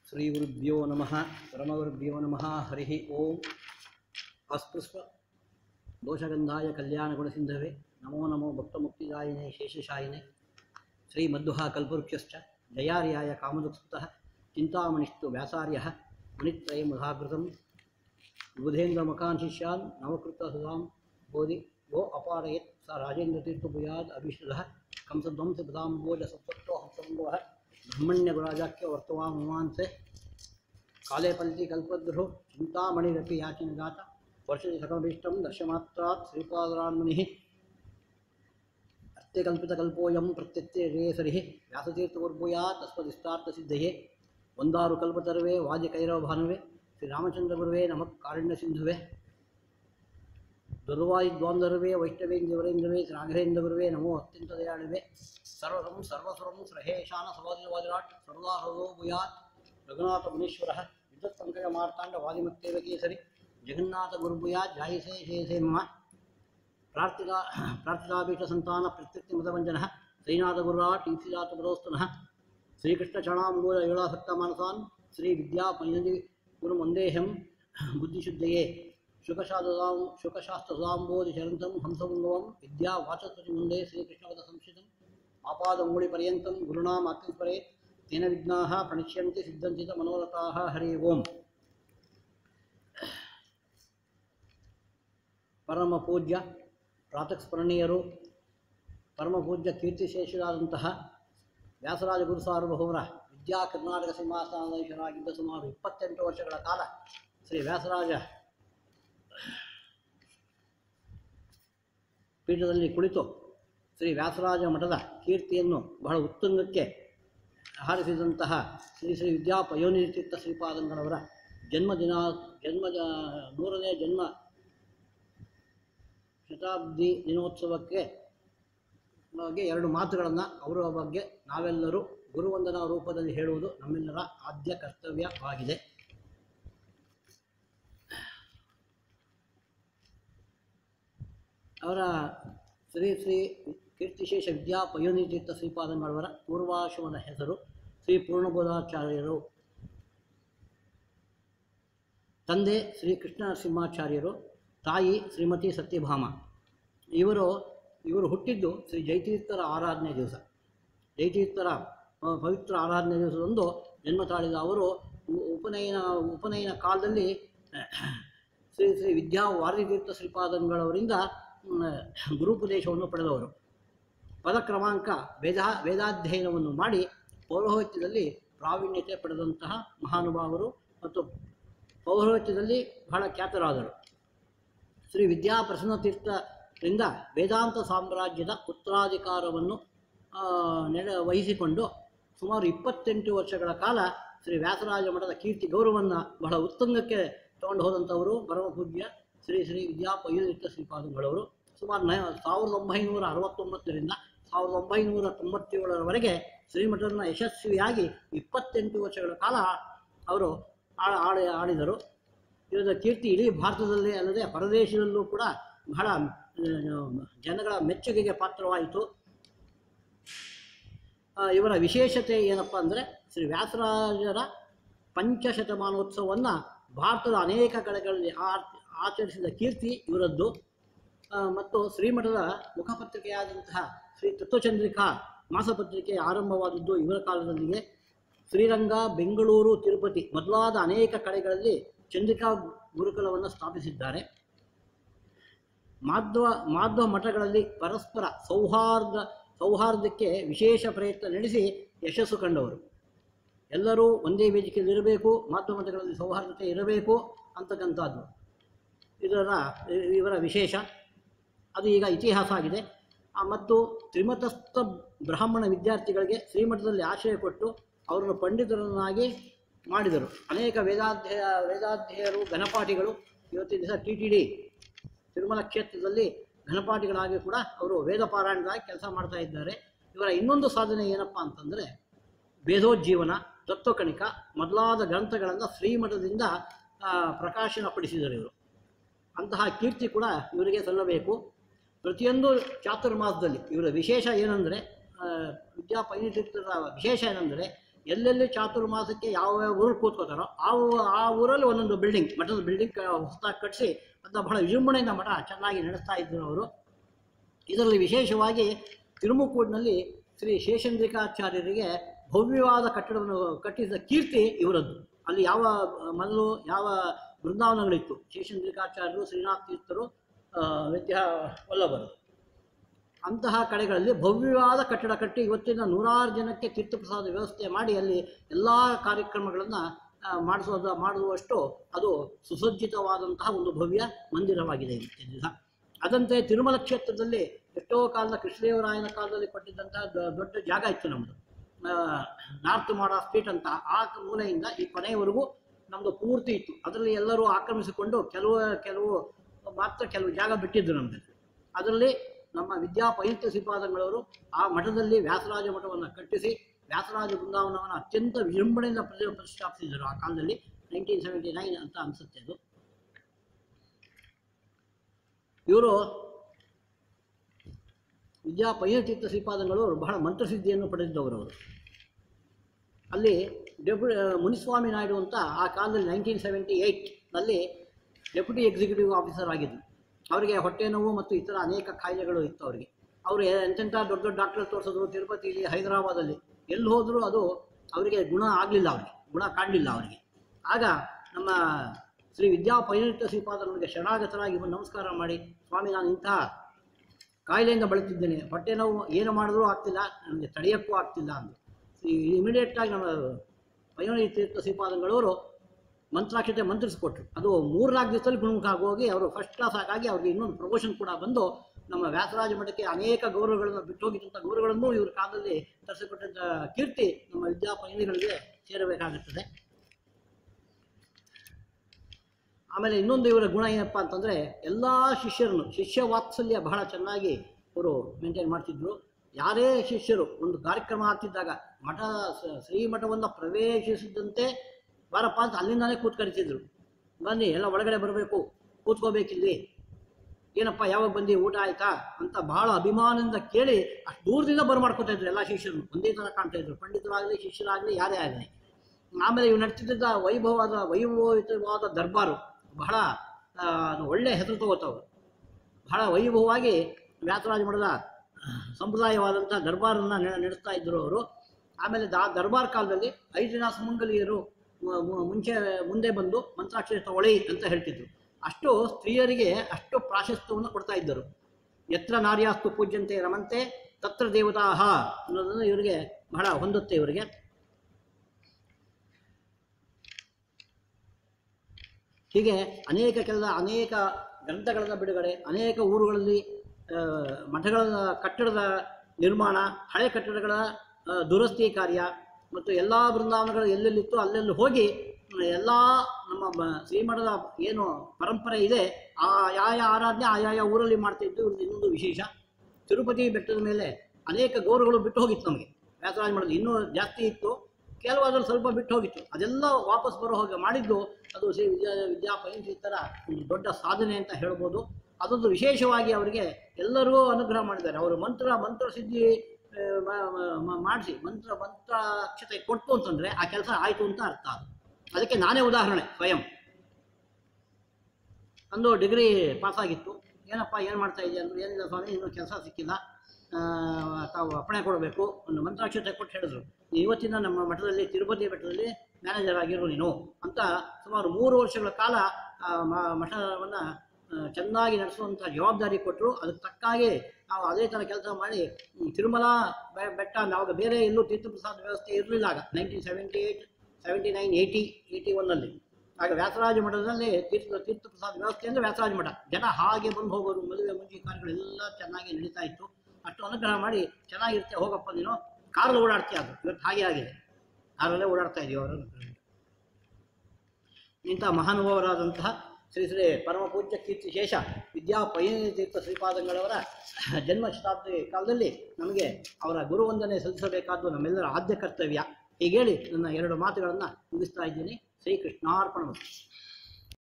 ಶ್ರೀಗುರುಭ್ಯೋ ನಮಃ ಪರಮಗುರುಭ್ಯೋ ನಮಃ ಹರಿ ಓಂ ಅಸ್ಪೃಶ್ವ ದೋಷಗಂಧಾಯ ಕಲ್ಯಾಣಗುಣಸಿಂಧವೇ ನಮೋ ನಮೋ ಭಕ್ತಮುಕ್ತಿದಾಯಿನೇ ಶೇಷಶಾಯಿನೇ ಶ್ರೀಮಧ್ವಃ ಕಲ್ಪವೃಕ್ಷಶ್ಚ ಜಯಾರ್ಯಾಯ ಕಾಮದುಕ್ಸ್ತಃ ಚಿಂತಾಮಣಿಸ್ತು ವ್ಯಾಸಾರ್ಯಃ ಮುನಿತ್ರಯ ಮಹಾಕೃತಂ ಬುಧೇಂದ್ರಮಕಾನ್ ಶಿಷ್ಯಾನ್ ನವಕೃತ ಸುಧಾಂ ಬೋಧಿ ಗೋ ಅಪಾರಯತ್ ಸ ರಾಜೇಂದ್ರತೀರ್ಥಭೂಯಾದ್ ಅಭಿಷದಃ ಕಂಸಧ್ವಂಸ ಪದಾಂಬೋಜ ಸತ್ವತ್ತೋ ಹಂಸಂಭವಃ ಬ್ರಹ್ಮಣ್ಯಗುರಾಜಾಖ್ಯ ವರ್ತಮಾನುಮಾಂಸೆ ಕಾಲೇ ಫಲಿತಿ ಕಲ್ಪದ್ರುಃ ಚಿಂತಾಮಣಿರಪಿ ಯಾಚಿನ ಗಾತ ವರ್ಷದಿ ಸಕಲಭೀಷ್ಟಂ ದರ್ಶಮಾತ್ರಾತ್ ಶ್ರೀಪಾದರಾನ್ಮುನಿಃ ಅರ್ಥಕಲ್ಪಿತಕಲ್ಪೋಯಂ ಪ್ರತ್ಯತ್ಯೇ ರೇಸರಿಃ ವ್ಯಾಸತೀರ್ಥಗುರ್ಭೂಯಾ ತಸ್ಮದಿಷ್ಟಾರ್ಥಸಿದ್ಧಯೇ ಒಂದಾರು ಕಲ್ಪತರುವೆ ವಾದ್ಯಕೈರವ ಭಾನುವೆ ಶ್ರೀರಾಮಚಂದ್ರ ಗುರುವೇ ನಮಃ ಕಾರುಣ್ಯ ಸಿಂಧುವೆ ದುರ್ವಾಯುದ್ವಾಂಧರುವೆ ವೈಷ್ಣವೇಂದ್ರವರೇಂದ್ರವೇ ಶ್ರಾಘವೇಂದ್ರ ಗುರುವೇ ನಮೋ ಅತ್ಯಂತ ದಯಾಳುವೆ ಸರ್ವಸಂ ಸರ್ವಸುರಂ ಸೃಹೇಶಾನ ಸವಾದಿವಾದಿರಾಟ್ ಸರ್ವಾಹೃದೋ ಭೂಯಾತ್ ರಘುನಾಥ ಮುನೀಶ್ವರಃ ವಿದ್ವತ್ಪಂಕಜ ಮಾರ್ತಾಂಡ ವಾದಿಮತ್ತೇವ ಕೇಸರಿ ಜಗನ್ನಾಥ ಗುರುಭೂಯಾತ್ ಜಾಯಿಸೇ ಶೇಷೇ ಮಮ ಪ್ರಾರ್ಥಿಕಾ ಪ್ರಾರ್ಥಿಕಾಪೀಠ ಸಂತಾನ ಪ್ರತ್ಯಕ್ಷ ಮತವಂಜನಃ ಶ್ರೀನಾಥ ಗುರುರಾಟ್ ಈಪ್ಸಿದಾತ ಪದೋಸ್ತನಃ ಶ್ರೀಕೃಷ್ಣ ಚರಣಾಂಬೂಲ ಏಳಾಸಕ್ತ ಮಾನಸಾನ್ ಶ್ರೀ ವಿದ್ಯಾ ಪೈನದಿ ಗುರು ಮಂದೇಹಂ ಬುದ್ಧಿಶುದ್ಧಯೇ ಶುಕಶಾಸ್ತ್ರದಾಂ ಶುಕಶಾಸ್ತ್ರದಾಂಬೋಧಿ ಶರಂತಂ ಹಂಸಮುಂಗವಂ ವಿದ್ಯಾ ವಾಚಸ್ಪತಿ ಮುಂದೆ ಶ್ರೀಕೃಷ್ಣಪದ ಸಂಸ್ಥಿತಂ ಆಪಾದಮೂಳಿ ಪರ್ಯಂತಂ ಗುರುಣಾಂ ಅಗ್ನಿಸ್ಪರೆ ತೇನ ವಿಘ್ನಾಃ ಪ್ರಣಶ್ಯಂತಿ ಸಿದ್ಧಂತಿ ಚ ಮನೋರಥಾಃ ಹರಿ ಓಂ ಪರಮ ಪೂಜ್ಯ ಪ್ರಾತಃಸ್ಮರಣೀಯರು ಪರಮ ಪೂಜ್ಯ ಕೀರ್ತಿಶೇಷರಾದಂತಹ ವ್ಯಾಸರಾಜ ಗುರು ಸಾರ್ವಭೌಮರ ವಿದ್ಯಾ ಕರ್ನಾಟಕ ಸಿಂಹಾಸನಾಧೀಶರಾಗಿದ್ದ ಸುಮಾರು ಇಪ್ಪತ್ತೆಂಟು ವರ್ಷಗಳ ಕಾಲ ಶ್ರೀ ವ್ಯಾಸರಾಜ ಪೀಠದಲ್ಲಿ ಕುಳಿತು ಶ್ರೀ ವ್ಯಾಸರಾಜ ಮಠದ ಕೀರ್ತಿಯನ್ನು ಬಹಳ ಉತ್ತುಂಗಕ್ಕೆ ಹಾರಿಸಿದಂತಹ ಶ್ರೀ ಶ್ರೀ ವಿದ್ಯಾಪಯೋನಿತೀರ್ಥ ಶ್ರೀಪಾದಂಗಳವರ ಜನ್ಮದಿನ ಜನ್ಮ ನೂರನೇ ಜನ್ಮ ಶತಾಬ್ದಿ ದಿನೋತ್ಸವಕ್ಕೆ ಬಗ್ಗೆ ಎರಡು ಮಾತುಗಳನ್ನು ಅವರ ಬಗ್ಗೆ ನಾವೆಲ್ಲರೂ ಗುರುವಂದನಾ ರೂಪದಲ್ಲಿ ಹೇಳುವುದು ನಮ್ಮೆಲ್ಲರ ಆದ್ಯ ಕರ್ತವ್ಯವಾಗಿದೆ ಅವರ ಶ್ರೀ ಶ್ರೀ ಕೀರ್ತಿಶೇಷ ವಿದ್ಯಾ ಪಯೋನಿತೀರ್ಥ ಶ್ರೀಪಾದಂಗಳವರ ಪೂರ್ವಾಶ್ರಮದ ಹೆಸರು ಶ್ರೀ ಪೂರ್ಣಬೋಧಾಚಾರ್ಯರು ತಂದೆ ಶ್ರೀ ಕೃಷ್ಣ ನರಸಿಂಹಾಚಾರ್ಯರು ತಾಯಿ ಶ್ರೀಮತಿ ಸತ್ಯಭಾಮ ಇವರು ಇವರು ಹುಟ್ಟಿದ್ದು ಶ್ರೀ ಜಯತೀರ್ಥರ ಆರಾಧನೆ ದಿವಸ ಜಯತೀರ್ಥರ ಆ, ಪವಿತ್ರ ಆರಾಧನೆ ದಿವಸದಂದು ಜನ್ಮ ತಾಳಿದ ಅವರು ಉ- ಉಪನಯನ ಉಪನಯನ ಕಾಲದಲ್ಲಿ ಶ್ರೀ ಶ್ರೀ ವಿದ್ಯಾ ವಾರಿತೀರ್ಥ ಶ್ರೀಪಾದಂಗಳವರಿಂದ ಮ್, ಗುರುಪದೇಶವನ್ನು ಪಡೆದವರು ಪದ ಕ್ರಮಾಂಕ ವೇದ ವೇದಾಧ್ಯಯನವನ್ನು ಮಾಡಿ ಪೌರೋಹಿತ್ಯದಲ್ಲಿ ಪ್ರಾವೀಣ್ಯತೆ ಪಡೆದಂತಹ ಮಹಾನುಭಾವರು ಮತ್ತು ಪೌರೋಹಿತ್ಯದಲ್ಲಿ ಬಹಳ ಖ್ಯಾತರಾದರು ಶ್ರೀ ವಿದ್ಯಾ ಪ್ರಸನ್ನತೀರ್ಥರಿಂದ ವೇದಾಂತ ಸಾಮ್ರಾಜ್ಯದ ಉತ್ತರಾಧಿಕಾರವನ್ನು ಆ, ನೆಲೆ ವಹಿಸಿಕೊಂಡು ಸುಮಾರು ಇಪ್ಪತ್ತೆಂಟು ವರ್ಷಗಳ ಕಾಲ ಶ್ರೀ ವ್ಯಾಸರಾಜ ಮಠದ ಕೀರ್ತಿ ಗೌರವವನ್ನು ಬಹಳ ಉತ್ತುಂಗಕ್ಕೆ ತಗೊಂಡು ಹೋದಂಥವರು ಪರಮ ಪೂಜ್ಯ ಶ್ರೀ ಶ್ರೀ ವಿದ್ಯಾಪಯೋನಿತ ಶ್ರೀಪಾದಂಗಳವರು ಸುಮಾರು ನ ಸಾವಿರದ ಒಂಬೈನೂರ ಅರವತ್ತೊಂಬತ್ತರಿಂದ ಸಾವಿರದ ಒಂಬೈನೂರ ತೊಂಬತ್ತೇಳರವರೆಗೆ ಶ್ರೀಮಠವನ್ನು ಯಶಸ್ವಿಯಾಗಿ ಇಪ್ಪತ್ತೆಂಟು ವರ್ಷಗಳ ಕಾಲ ಅವರು ಆ- ಆಳಿ ಆಳಿದರು ಇವರ ಕೀರ್ತಿ ಇಡೀ ಭಾರತದಲ್ಲೇ ಅಲ್ಲದೆ ಹೊರದೇಶದಲ್ಲೂ ಕೂಡ ಬಹಳ ಆ, ಜನಗಳ ಮೆಚ್ಚುಗೆಗೆ ಪಾತ್ರವಾಯಿತು ಆ, ಇವರ ವಿಶೇಷತೆ ಏನಪ್ಪ ಅಂದರೆ ಶ್ರೀ ವ್ಯಾಸರಾಜರ ಪಂಚಶತಮಾನೋತ್ಸವವನ್ನು ಭಾರತದ ಅನೇಕ ಕಡೆಗಳಲ್ಲಿ ಆ- ಆಚರಿಸಿದ ಕೀರ್ತಿ ಇವರದ್ದು ಆ, ಮತ್ತು ಶ್ರೀಮಠದ ಮುಖಪತ್ರಿಕೆಯಾದಂತಹ ಶ್ರೀ ತತ್ವಚಂದ್ರಿಕಾ ಮಾಸಪತ್ರಿಕೆ ಆರಂಭವಾದದ್ದು ಇವರ ಕಾಲದಲ್ಲಿಯೇ ಶ್ರೀರಂಗ ಬೆಂಗಳೂರು ತಿರುಪತಿ ಮೊದಲಾದ ಅನೇಕ ಕಡೆಗಳಲ್ಲಿ ಚಂದ್ರಿಕಾ ಗುರುಕುಲವನ್ನು ಸ್ಥಾಪಿಸಿದ್ದಾರೆ ಮಾಧ್ವ ಮಾಧ್ವ ಮಠಗಳಲ್ಲಿ ಪರಸ್ಪರ ಸೌಹಾರ್ದ ಸೌಹಾರ್ದಕ್ಕೆ ವಿಶೇಷ ಪ್ರಯತ್ನ ನಡೆಸಿ ಯಶಸ್ಸು ಕಂಡವರು ಎಲ್ಲರೂ ಒಂದೇ ವೇದಿಕೆಯಲ್ಲಿ ಇರಬೇಕು ಮಾಧ್ವ ಮಠಗಳಲ್ಲಿ ಸೌಹಾರ್ದತೆ ಇರಬೇಕು ಅಂತಕ್ಕಂಥದ್ದು ಇದರ ಇವರ ವಿಶೇಷ ಅದು ಈಗ ಇತಿಹಾಸ ಆಗಿದೆ ಆ, ಮತ್ತು ತ್ರಿಮತಸ್ಥ ಬ್ರಾಹ್ಮಣ ವಿದ್ಯಾರ್ಥಿಗಳಿಗೆ ಶ್ರೀಮಠದಲ್ಲಿ ಆಶ್ರಯ ಕೊಟ್ಟು ಅವರನ್ನು ಪಂಡಿತರನ್ನಾಗಿ ಮಾಡಿದರು ಅನೇಕ ವೇದಾಧ್ಯಯ ವೇದಾಧ್ಯಯರು ಘನಪಾಠಿಗಳು ಇವತ್ತಿನ ದಿವಸ ಟಿ ಟಿ ಡಿ ತಿರುಮಲ ಕ್ಷೇತ್ರದಲ್ಲಿ ಘನಪಾಠಿಗಳಾಗಿ ಕೂಡ ಅವರು ವೇದ ಪಾರಾಯಣದಾಗಿ ಕೆಲಸ ಮಾಡ್ತಾ ಇದ್ದಾರೆ ಇವರ ಇನ್ನೊಂದು ಸಾಧನೆ ಏನಪ್ಪ ಅಂತಂದರೆ ವೇದೋಜ್ಜೀವನ ತತ್ವಕಣಿಕ ಮೊದಲಾದ ಗ್ರಂಥಗಳನ್ನು ಶ್ರೀಮಠದಿಂದ ಆ, ಪ್ರಕಾಶನಪಡಿಸಿದರು ಇವರು ಅಂತಹ ಕೀರ್ತಿ ಕೂಡ ಇವರಿಗೆ ಸಲ್ಲಬೇಕು ಪ್ರತಿಯೊಂದು ಚಾತುರ್ಮಾಸದಲ್ಲಿ ಇವರ ವಿಶೇಷ ಏನಂದರೆ ವಿದ್ಯಾ ಪೈನಿತೀರ್ಥರ ವಿಶೇಷ ಏನಂದರೆ ಎಲ್ಲೆಲ್ಲಿ ಚಾತುರ್ಮಾಸಕ್ಕೆ ಯಾವ ಯಾವ ಊರು ಕೂತ್ಕೋತಾರೋ ಆ ಊ- ಆ ಊರಲ್ಲಿ ಒಂದೊಂದು ಬಿಲ್ಡಿಂಗ್ ಮಠದ ಬಿಲ್ಡಿಂಗ್ ಹೊಸದಾಗಿ ಕಟ್ಟಿಸಿ ಅದನ್ನ ಬಹಳ ವಿಜೃಂಭಣೆಯಿಂದ ಮಠ ಚೆನ್ನಾಗಿ ನಡೆಸ್ತಾ ಇದ್ದರು ಅವರು ಇದರಲ್ಲಿ ವಿಶೇಷವಾಗಿ ತಿರುಮುಕೂಡಿನಲ್ಲಿ ಶ್ರೀ ಶೇಷೇಂದ್ರಿಕಾಚಾರ್ಯರಿಗೆ ಭವ್ಯವಾದ ಕಟ್ಟಡವನ್ನು ಕಟ್ಟಿಸಿದ ಕೀರ್ತಿ ಇವರದ್ದು ಅಲ್ಲಿ ಯಾವ ಮೊದಲು ಯಾವ ಬೃಂದಾವನಗಳಿತ್ತು ಶೇಷೇಂದ್ರಿಕಾಚಾರ್ಯರು ಶ್ರೀನಾಥ ತೀರ್ಥರು ಆ, ವಿದ್ಯಾ ವಲ್ಲಭರು ಅಂತಹ ಕಡೆಗಳಲ್ಲಿ ಭವ್ಯವಾದ ಕಟ್ಟಡ ಕಟ್ಟಿ ಇವತ್ತಿನ ನೂರಾರು ಜನಕ್ಕೆ ತೀರ್ಥಪ್ರಸಾದ ವ್ಯವಸ್ಥೆ ಮಾಡಿ ಅಲ್ಲಿ ಎಲ್ಲ ಕಾರ್ಯಕ್ರಮಗಳನ್ನು ಮಾಡಿಸೋದು ಮಾಡುವಷ್ಟು ಅದು ಸುಸಜ್ಜಿತವಾದಂತಹ ಒಂದು ಭವ್ಯ ಮಂದಿರವಾಗಿದೆ ಇವತ್ತಿನ ದಿವಸ ಅದಂತೆ ತಿರುಮಲ ಕ್ಷೇತ್ರದಲ್ಲಿ ಎಷ್ಟೋ ಕಾಲದ ಕೃಷ್ಣದೇವರಾಯನ ಕಾಲದಲ್ಲಿ ಕೊಟ್ಟಿದ್ದಂತಹ ದೊ- ದೊಡ್ಡ ಜಾಗ ಇತ್ತು ನಮ್ಮದು ನಾರ್ತ್ ಮಾಡ ಸ್ಟ್ರೀಟ್ ಅಂತ ಆ ಮೂಲೆಯಿಂದ ಈ ಕೊನೆಯವರೆಗೂ ನಮ್ಮದು ಪೂರ್ತಿ ಇತ್ತು ಅದರಲ್ಲಿ ಎಲ್ಲರೂ ಆಕ್ರಮಿಸಿಕೊಂಡು ಕೆಲವು ಕೆಲವು ಮಾತ್ರ ಕೆಲವು ಜಾಗ ಬಿಟ್ಟಿದ್ದು ನಮಗೆ ಅದರಲ್ಲಿ ನಮ್ಮ ವಿದ್ಯಾ ಪೈಂತ್ಯ ಶ್ರೀಪಾದಂಗಳವರು ಆ ಮಠದಲ್ಲಿ ವ್ಯಾಸರಾಜ ಮಠವನ್ನು ಕಟ್ಟಿಸಿ ವ್ಯಾಸರಾಜ ಬೃಂದಾವನವನ್ನು ಅತ್ಯಂತ ವಿಜೃಂಭಣೆಯಿಂದ ಪ್ರತಿ ಪ್ರತಿಷ್ಠಾಪಿಸಿದರು ಆ ಕಾಲದಲ್ಲಿ ನೈನ್ಟೀನ್ ಸೆವೆಂಟಿ ನೈನ್ ಅಂತ ಅನಿಸುತ್ತೆ ಅದು ಇವರು ವಿದ್ಯಾ ಪೈಯತೀರ್ಥ ಶ್ರೀಪಾದಂಗಳು ಬಹಳ ಮಂತ್ರಸಿದ್ಧಿಯನ್ನು ಪಡೆದಿದ್ದವರು ಅವರು ಅಲ್ಲಿ ಡೆಪ್ಯು ಮುನಿಸ್ವಾಮಿ ನಾಯ್ಡು ಅಂತ ಆ ಕಾಲದಲ್ಲಿ ನೈನ್ಟೀನ್ ಸೆವೆಂಟಿ ಏಯ್ಟ್ನಲ್ಲಿ ಡೆಪ್ಯೂಟಿ ಎಕ್ಸಿಕ್ಯೂಟಿವ್ ಆಫೀಸರ್ ಆಗಿದ್ದರು ಅವರಿಗೆ ಹೊಟ್ಟೆ ನೋವು ಮತ್ತು ಇತರ ಅನೇಕ ಕಾಯಿಲೆಗಳು ಇತ್ತು ಅವರಿಗೆ ಅವರು ಎಂತೆಂಥ ದೊಡ್ಡ ದೊಡ್ಡ ಡಾಕ್ಟರ್ ತೋರಿಸಿದ್ರು ತಿರುಪತಿಲಿ ಹೈದರಾಬಾದಲ್ಲಿ ಎಲ್ಲಿ ಹೋದರೂ ಅದು ಅವರಿಗೆ ಗುಣ ಆಗಲಿಲ್ಲ ಅವರಿಗೆ ಗುಣ ಕಾಣಲಿಲ್ಲ ಅವರಿಗೆ ಆಗ ನಮ್ಮ ಶ್ರೀ ವಿದ್ಯಾ ಪೈರಿತ ಶ್ರೀಪಾದರಿಗೆ ಶರಣಾಗತರಾಗಿ ಬಂದು ನಮಸ್ಕಾರ ಮಾಡಿ ಸ್ವಾಮಿ ನಾನು ಇಂತಹ ಕಾಯಿಲೆಯಿಂದ ಬಳಲ್ತಿದ್ದೇನೆ ಹೊಟ್ಟೆ ನೋವು ಏನು ಮಾಡಿದ್ರೂ ಆಗ್ತಿಲ್ಲ ನನಗೆ ತಡೆಯೋಕ್ಕೂ ಆಗ್ತಿಲ್ಲ ಅಂದರು ಇಮಿಡಿಯೇಟಾಗಿ ನಮ್ಮ ಪಯೋನಿ ತೀರ್ಥ ಶ್ರೀಪಾದಂಗಳವರು ಮಂತ್ರಾಕ್ಷತೆ ಮಂತ್ರಿಸ್ಕೊಟ್ರು ಅದು ಮೂರ್ನಾಲ್ಕು ದಿವಸದಲ್ಲಿ ಗುಣಮುಖ ಆಗೋಗಿ ಅವರು ಫಸ್ಟ್ ಕ್ಲಾಸ್ ಆಗಿ ಅವ್ರಿಗೆ ಇನ್ನೊಂದು ಪ್ರಮೋಷನ್ ಕೂಡ ಬಂದು ನಮ್ಮ ವ್ಯಾಸರಾಜ ಮಠಕ್ಕೆ ಅನೇಕ ಗೌರವಗಳನ್ನು ಬಿಟ್ಟು ಹೋಗಿದ್ದಂಥ ಗೌರವಗಳನ್ನು ಇವ್ರ ಕಾಲದಲ್ಲಿ ತರಿಸಿಕೊಟ್ಟಂಥ ಕೀರ್ತಿ ನಮ್ಮ ವಿದ್ಯಾಪಯಣಿಗಳಿಗೆ ಸೇರಬೇಕಾಗುತ್ತದೆ ಆಮೇಲೆ ಇನ್ನೊಂದು ಇವರ ಗುಣ ಏನಪ್ಪ ಅಂತಂದರೆ ಎಲ್ಲ ಶಿಷ್ಯರನ್ನು ಶಿಷ್ಯ ವಾತ್ಸಲ್ಯ ಬಹಳ ಚೆನ್ನಾಗಿ ಅವರು ಮೇಂಟೈನ್ ಮಾಡ್ತಿದ್ರು ಯಾರೇ ಶಿಷ್ಯರು ಒಂದು ಕಾರ್ಯಕ್ರಮ ಆಗ್ತಿದ್ದಾಗ ಮಠ ಸ- ಶ್ರೀಮಠವನ್ನು ಪ್ರವೇಶಿಸಿದಂತೆ ಬಾರಪ್ಪ ಅಂತ ಅಲ್ಲಿಂದಾನೇ ಕೂತ್ ಕರಿತಿದ್ರು ಬನ್ನಿ ಎಲ್ಲ ಒಳಗಡೆ ಬರಬೇಕು ಕೂತ್ಕೋಬೇಕಿಲ್ಲಿ ಏನಪ್ಪ ಯಾವಾಗ ಬಂದು ಊಟ ಆಯ್ತಾ ಅಂತ ಬಹಳ ಅಭಿಮಾನದಿಂದ ಕೇಳಿ ಅಷ್ಟು ದೂರದಿಂದ ಬರಮಾಡ್ಕೊತಾ ಇದ್ರು ಎಲ್ಲ ಶಿಷ್ಯರು ಒಂದೇ ಥರ ಕಾಣ್ತಾ ಇದ್ರು ಪಂಡಿತರಾಗಲಿ ಶಿಷ್ಯರಾಗಲಿ ಯಾರೇ ಆಗಲಿ ಆಮೇಲೆ ಇವು ನಡ್ತಿದ್ದ ವೈಭವವಾದ ವೈಭವಿತವಾದ ದರ್ಬಾರು ಬಹಳ ಆ, ಅದು ಒಳ್ಳೆ ಹೆಸರು ತಗೋತಾವೆ ಬಹಳ ವೈಭವವಾಗಿ ವ್ಯಾಸರಾಜ ಮಠದ ಸಂಪ್ರದಾಯವಾದಂಥ ದರ್ಬಾರನ್ನು ನಡೆಸ್ತಾ ಇದ್ದರು ಅವರು ಆಮೇಲೆ ದಾ ದರ್ಬಾರ್ ಕಾಲದಲ್ಲಿ ಐದು ಜನ ಸುಮಂಗಲಿಯರು ಮು- ಮು- ಮುಂಚೆ ಮುಂದೆ ಬಂದು ಮಂತ್ರಾಕ್ಷರ ತಗೊಳ್ಳಿ ಅಂತ ಹೇಳ್ತಿದ್ರು ಅಷ್ಟು ಸ್ತ್ರೀಯರಿಗೆ ಅಷ್ಟು ಪ್ರಾಶಸ್ತ್ಯವನ್ನು ಕೊಡ್ತಾ ಇದ್ದರು ಎತ್ರ ನಾರ್ಯಾಸ್ತು ಪೂಜ್ಯಂತೆ ರಮಂತೆ ತತ್ರ ದೇವತಾಹ ಅನ್ನೋದನ್ನು ಇವರಿಗೆ ಬಹಳ ಹೊಂದುತ್ತೆ ಇವರಿಗೆ ಹೀಗೆ ಅನೇಕ ಕೆಲ ಅನೇಕ ಗ್ರಂಥಗಳ ಬಿಡುಗಡೆ ಅನೇಕ ಊರುಗಳಲ್ಲಿ ಆ, ಮಠಗಳ ಕಟ್ಟಡದ ನಿರ್ಮಾಣ ಹಳೆ ಕಟ್ಟಡಗಳ ಆ, ದುರಸ್ತಿ ಕಾರ್ಯ ಮತ್ತು ಎಲ್ಲ ಬೃಂದಾವನಗಳು ಎಲ್ಲೆಲ್ಲಿತ್ತು ಅಲ್ಲೆಲ್ಲಿ ಹೋಗಿ ಎಲ್ಲ ನಮ್ಮ ಬ- ಶ್ರೀಮಠದ ಏನು ಪರಂಪರೆ ಇದೆ ಆ ಆಯಾ ಆರಾಧನೆ ಆಯಾಯ ಊರಲ್ಲಿ ಮಾಡ್ತಾ ಇದ್ದು ಇವ್ರದ್ದು ಇನ್ನೊಂದು ವಿಶೇಷ ತಿರುಪತಿ ಬೆಟ್ಟದ ಮೇಲೆ ಅನೇಕ ಗೌರವಗಳು ಬಿಟ್ಟು ಹೋಗಿತ್ತು ನಮಗೆ ವ್ಯಾಸರಾಜ ಮಠದಲ್ಲಿ ಇನ್ನೂ ಜಾಸ್ತಿ ಇತ್ತು ಕೆಲವು ಅದ್ರಲ್ಲಿ ಸ್ವಲ್ಪ ಬಿಟ್ಟು ಹೋಗಿತ್ತು ಅದೆಲ್ಲ ವಾಪಸ್ ಬರೋ ಹಾಗೆ ಮಾಡಿದ್ದು ಅದು ಶ್ರೀ ವಿದ್ಯಾ ವಿದ್ಯಾ ಪೈಂತೀರ್ಥರ ಒಂದು ದೊಡ್ಡ ಸಾಧನೆ ಅಂತ ಹೇಳ್ಬೋದು ಅದೊಂದು ವಿಶೇಷವಾಗಿ ಅವರಿಗೆ ಎಲ್ಲರೂ ಅನುಗ್ರಹ ಮಾಡಿದ್ದಾರೆ ಅವರು ಮಂತ್ರ ಮಂತ್ರ ಸಿದ್ಧಿ ಮಾಡಿಸಿ ಮಂತ್ರ ಮಂತ್ರ ಅಕ್ಷತೆ ಕೊಟ್ಟು ಅಂತಂದರೆ ಆ ಕೆಲಸ ಆಯಿತು ಅಂತ ಅರ್ಥ ಅದು ಅದಕ್ಕೆ ನಾನೇ ಉದಾಹರಣೆ ಸ್ವಯಂ ಅಂದು ಡಿಗ್ರಿ ಪಾಸಾಗಿತ್ತು ಏನಪ್ಪ ಏನು ಮಾಡ್ತಾ ಇದೆಯಾ ಅಂದ್ರೆ ಏನಿಲ್ಲ ಸ್ವಾಮಿ ಇನ್ನೂ ಕೆಲಸ ಸಿಕ್ಕಿಲ್ಲ ಆ, ತಾವು ಅಪ್ಪಣೆ ಕೊಡಬೇಕು ಒಂದು ಮಂತ್ರಾಕ್ಷತೆ ಕೊಟ್ಟು ಹೇಳಿದ್ರು ನೀನು ಇವತ್ತಿನ ನಮ್ಮ ಮಠದಲ್ಲಿ ತಿರುಪತಿ ಬೆಟ್ಟದಲ್ಲಿ ಮ್ಯಾನೇಜರ್ ಆಗಿರು ನೀನು ಅಂತ ಸುಮಾರು ಮೂರು ವರ್ಷಗಳ ಕಾಲ ಆ ಮ- ಮಠವನ್ನು ಚೆನ್ನಾಗಿ ನಡೆಸುವಂಥ ಜವಾಬ್ದಾರಿ ಕೊಟ್ಟರು ಅದಕ್ಕೆ ತಕ್ಕಾಗಿ ನಾವು ಅದೇ ಥರ ಕೆಲಸ ಮಾಡಿ ಹ್ಮ್, ತಿರುಮಲ ಬೆ- ಬೆಟ್ಟ ಅವಾಗ ಬೇರೆ ಎಲ್ಲೂ ತೀರ್ಥಪ್ರಸಾದ ವ್ಯವಸ್ಥೆ ಇರಲಿಲ್ಲ ಆಗ nineteen seventy eight seventy nine eighty eighty ಒನ್ನಲ್ಲಿ ಆಗ ವ್ಯಾಸರಾಜ ಮಠದಲ್ಲಿ ತೀರ್ಥ ತೀರ್ಥಪ್ರಸಾದ ವ್ಯವಸ್ಥೆ ಅಂದರೆ ವ್ಯಾಸರಾಜ ಮಠ ಜನ ಹಾಗೆ ಬಂದು ಹೋಗೋರು ಮದುವೆ ಮುಂಚೆ ಕಾರ್ಯಗಳೆಲ್ಲ ಚೆನ್ನಾಗಿ ನಡೀತಾ ಇತ್ತು ಅಷ್ಟು ಅನುಗ್ರಹ ಮಾಡಿ ಚೆನ್ನಾಗಿರುತ್ತೆ ಹೋಗಪ್ಪ ನೀನು ಕಾರಲ್ಲಿ ಓಡಾಡ್ತೀಯ ಅದು ಇವತ್ತು ಹಾಗೆ ಆಗಿದೆ ಕಾರಲ್ಲೇ ಓಡಾಡ್ತಾ ಇದೀವಿ ಅವರು ಇಂಥ ಮಹಾನುಭಾವರಾದಂತಹ ಶ್ರೀ ಶ್ರೀ ಪರಮ ಪೂಜ್ಯ ಕೀರ್ತಿ ಶೇಷ ವಿದ್ಯಾ ತೀರ್ಥ ಶ್ರೀಪಾದಂಗಳವರ ಜನ್ಮ ಶತಾಬ್ದಿ ಕಾಲದಲ್ಲಿ ನಮಗೆ ಅವರ ಗುರುವಂದನೆ ಸಲ್ಲಿಸಬೇಕಾದ್ದು ನಮ್ಮೆಲ್ಲರ ಆದ್ಯ ಕರ್ತವ್ಯ ಹೀಗೇಳಿ ನನ್ನ ಎರಡು ಮಾತುಗಳನ್ನು ಮುಗಿಸ್ತಾ ಇದ್ದೀನಿ ಶ್ರೀಕೃಷ್ಣಾರ್ಪಣ